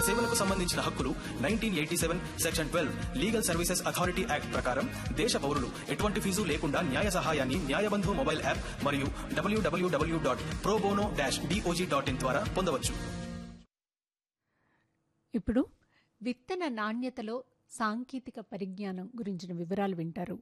సేవలకు సంబంధించిన హక్కులు nineteen eighty seven section twelve legal services authority act ప్రకారం దేశ పౌరులు ఎటువంటి ఫీజు లేకుండా న్యాయ సహాయాన్ని న్యాయబంధు మొబైల్ యాప్ మరియు WWW dot probono dash DOJ dot in ద్వారా పొందవచ్చు ఇప్పుడు విత్తన నాణ్యతలో సాంకేతిక పరిజ్ఞానం గురించిన వివరాలు వింటారు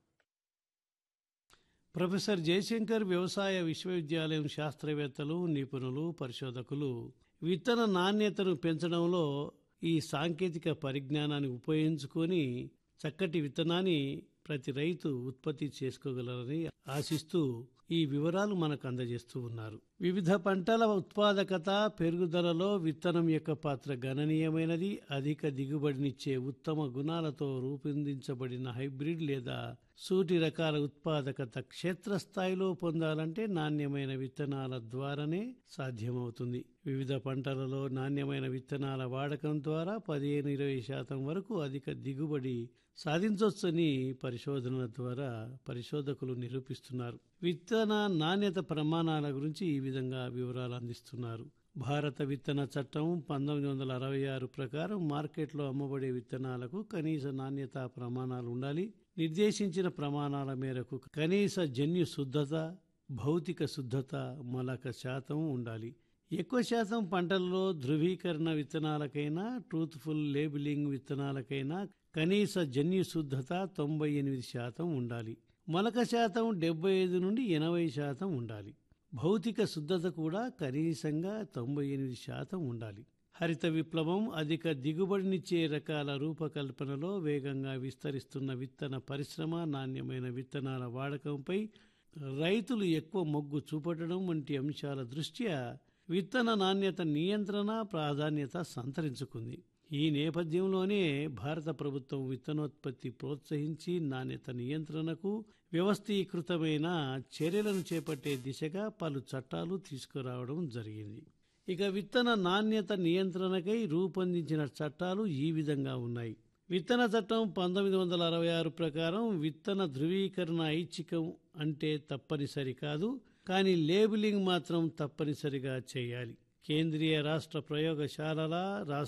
ప్రొఫెసర్ జయశంకర్ వ్యవసాయ విశ్వవిద్యాలయం శాస్త్రవేత్తలు నిపుణులు పరిశోధకులు విత్తన నాణ్యతను పెంచడంలో ఈ సాంకేతిక పరిజ్ఞానాన్ని ఉపయోగించుకొని చక్కటి విత్తనాన్ని ప్రతి రైతు ఉత్పత్తి చేసుకోగలరని ఆశిస్తూ ఈ వివరాలు మనకు అందజేస్తూ ఉన్నారు వివిధ పంటల ఉత్పాదకత పెరుగుదలలో విత్తనం యొక్క పాత్ర గణనీయమైనది అధిక దిగుబడినిచ్చే ఉత్తమ గుణాలతో రూపొందించబడిన హైబ్రిడ్ లేదా సూటి రకాల ఉత్పాదకత క్షేత్రస్థాయిలో పొందాలంటే నాణ్యమైన విత్తనాల ద్వారానే సాధ్యమవుతుంది వివిధ పంటలలో నాణ్యమైన విత్తనాల వాడకం ద్వారా పదిహేను ఇరవై శాతం వరకు అధిక దిగుబడి సాధించవచ్చని పరిశోధనల ద్వారా పరిశోధకులు నిరూపిస్తున్నారు విత్తన నాణ్యత ప్రమాణాల గురించి ఈ విధంగా వివరాలు అందిస్తున్నారు భారత విత్తన చట్టం పంతొమ్మిది వందల అరవై ఆరు ప్రకారం మార్కెట్లో అమ్మబడే విత్తనాలకు కనీస నాణ్యత ప్రమాణాలు ఉండాలి నిర్దేశించిన ప్రమాణాల మేరకు కనీస జన్యు శుద్ధత భౌతిక శుద్ధత మొలక శాతం ఉండాలి ఎక్కువ శాతం పంటల్లో ధృవీకరణ విత్తనాలకైనా ట్రూత్ఫుల్ లేబులింగ్ విత్తనాలకైనా కనీస జన్యు శుద్ధత తొంభై ఎనిమిది శాతం ఉండాలి మొలక శాతం డెబ్బై ఐదు నుండి ఎనభై శాతం ఉండాలి భౌతిక శుద్ధత కూడా కనీసంగా తొంభై ఎనిమిది శాతం ఉండాలి హరిత విప్లవం అధిక దిగుబడినిచ్చే రకాల రూపకల్పనలో వేగంగా విస్తరిస్తున్న విత్తన పరిశ్రమ నాణ్యమైన విత్తనాల వాడకంపై రైతులు ఎక్కువ మొగ్గు చూపటం వంటి అంశాల దృష్ట్యా విత్తన నాణ్యత నియంత్రణ ప్రాధాన్యత సంతరించుకుంది ఈ నేపథ్యంలోనే భారత ప్రభుత్వం విత్తనోత్పత్తి ప్రోత్సహించి నాణ్యత నియంత్రణకు వ్యవస్థీకృతమైన చర్యలను చేపట్టే దిశగా పలు చట్టాలు తీసుకురావడం జరిగింది ఇక విత్తన నాణ్యత నియంత్రణకై రూపొందించిన చట్టాలు ఈ విధంగా ఉన్నాయి విత్తన చట్టం పంతొమ్మిది వందల అరవై ఆరు ప్రకారం విత్తన ధృవీకరణ ఐచ్ఛికం అంటే తప్పనిసరి కాదు కానీ లేబులింగ్ మాత్రం తప్పనిసరిగా చేయాలి కేంద్రీయ రాష్ట్ర ప్రయోగశాలల